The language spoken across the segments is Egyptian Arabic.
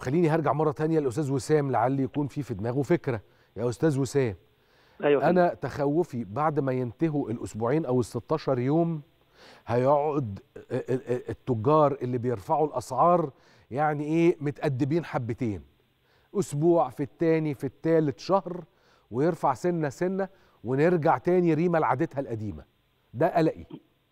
خليني هرجع مره تانية لاستاذ وسام لعل يكون في في دماغه فكره يا استاذ وسام ايوه انا تخوفي بعد ما ينتهوا الاسبوعين او ال 16 يوم هيقعد ال- ال- التجار اللي بيرفعوا الاسعار يعني ايه متأدبين حبتين اسبوع في التاني في التالت شهر ويرفع سنه سنه ونرجع تاني ريما لعادتها القديمه ده قلقي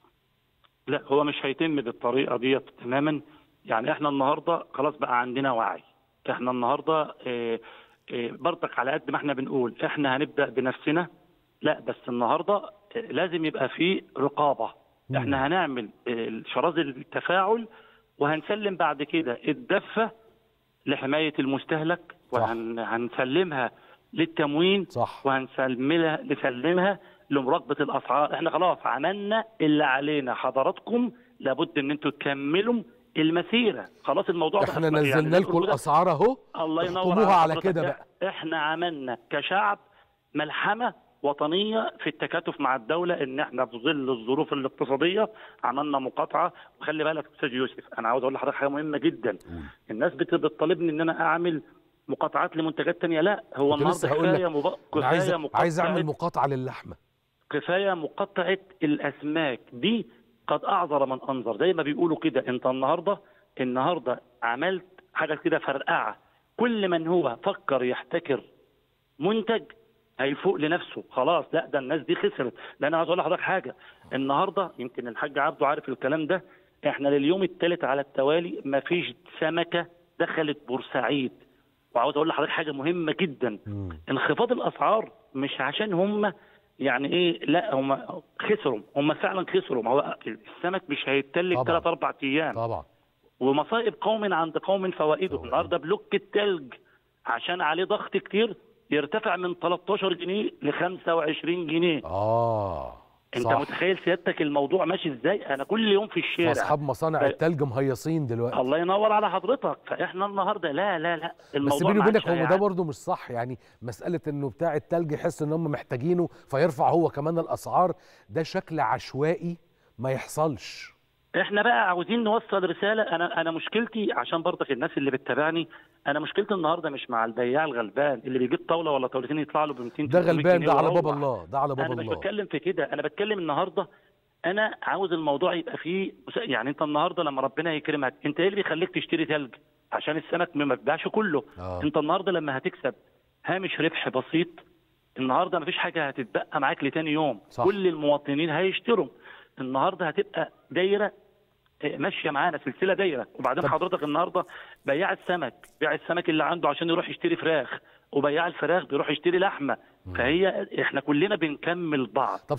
لا هو مش هيتم بالطريقه ديت تماما يعني احنا النهارده خلاص بقى عندنا وعي احنا النهارده اه اه برضك على قد ما احنا بنقول احنا هنبدا بنفسنا لا بس النهارده اه لازم يبقى في رقابه مم. احنا هنعمل اه شرائط التفاعل وهنسلم بعد كده الدفه لحمايه المستهلك صح. وهنسلمها للتموين صح وهنسلمها نسلمها لمراقبه الاسعار احنا خلاص عملنا اللي علينا حضراتكم لابد ان انتوا تكملوا المسيره خلاص الموضوع ده احنا أصبح- يعني نزلنا لكم الموضوع ده- الاسعار اهو الله ينور احكموها على حضرتك. كده بقى احنا عملنا كشعب ملحمه وطنيه في التكاتف مع الدوله ان احنا في ظل الظروف الاقتصاديه عملنا مقاطعه وخلي بالك يا استاذ يوسف انا عاوز اقول لحضرتك حاجه مهمه جدا الناس بت- بتطالبني ان انا اعمل مقاطعات لمنتجات تانية لا هو كنت لسه النهارده هقول لك، كفايه مب... انا عايز كفايه مقاطعه عايز اعمل مقاطعه للحمه كفايه مقاطعه الاسماك دي قد اعذر من انظر زي ما بيقولوا كده انت النهارده النهارده عملت حاجه كده فرقعه كل من هو فكر يحتكر منتج هيفوق لنفسه خلاص لا ده الناس دي خسرت لان انا عايز اقول لحضرتك حاجه النهارده يمكن الحاج عبده عارف الكلام ده احنا لليوم الثالث على التوالي ما فيش سمكه دخلت بورسعيد وعاوز اقول لحضرتك حاجه مهمه جدا مم. انخفاض الاسعار مش عشان هم يعني ايه لا هم خسروا هم فعلا خسروا ما هو السمك مش هيتلج طبعاً. ثلاث اربع ايام طبعا ومصائب قوم عند قوم فوائده فوائد. النهارده بلوك التلج عشان عليه ضغط كتير يرتفع من 13 جنيه ل 25 جنيه اه انت صح. متخيل سيادتك الموضوع ماشي ازاي انا كل يوم في الشارع فاصحاب مصانع ف- التلج مهيصين دلوقتي الله ينور على حضرتك فاحنا النهارده لا لا لا الموضوع بس بيني ما وبينك عادش هو ده هيعدي. برضه مش صح يعني مساله انه بتاع التلج يحس ان هم محتاجينه فيرفع هو كمان الاسعار ده شكل عشوائي ما يحصلش احنا بقى عاوزين نوصل رساله انا انا مشكلتي عشان برضك الناس اللي بتتابعني انا مشكلتي النهارده مش مع البياع الغلبان اللي بيجيب طاوله ولا طاولتين يطلع له ب 200 ده 300 غلبان جنيه ده على ويروح. باب الله ده على باب انا مش الله بتكلم في كده انا بتكلم النهارده انا عاوز الموضوع يبقى فيه يعني انت النهارده لما ربنا يكرمك انت ايه اللي بيخليك تشتري ثلج عشان السمك ما بيتباعش كله آه. انت النهارده لما هتكسب هامش ربح بسيط النهارده مفيش حاجه هتتبقى معاك لتاني يوم صح. كل المواطنين هيشتروا النهارده هتبقى دايره آه، ماشيه معانا سلسله دايره وبعدين طب- حضرتك النهارده بياع السمك بياع السمك اللي عنده عشان يروح يشتري فراخ وبياع الفراخ بيروح يشتري لحمه فهي احنا كلنا بنكمل بعض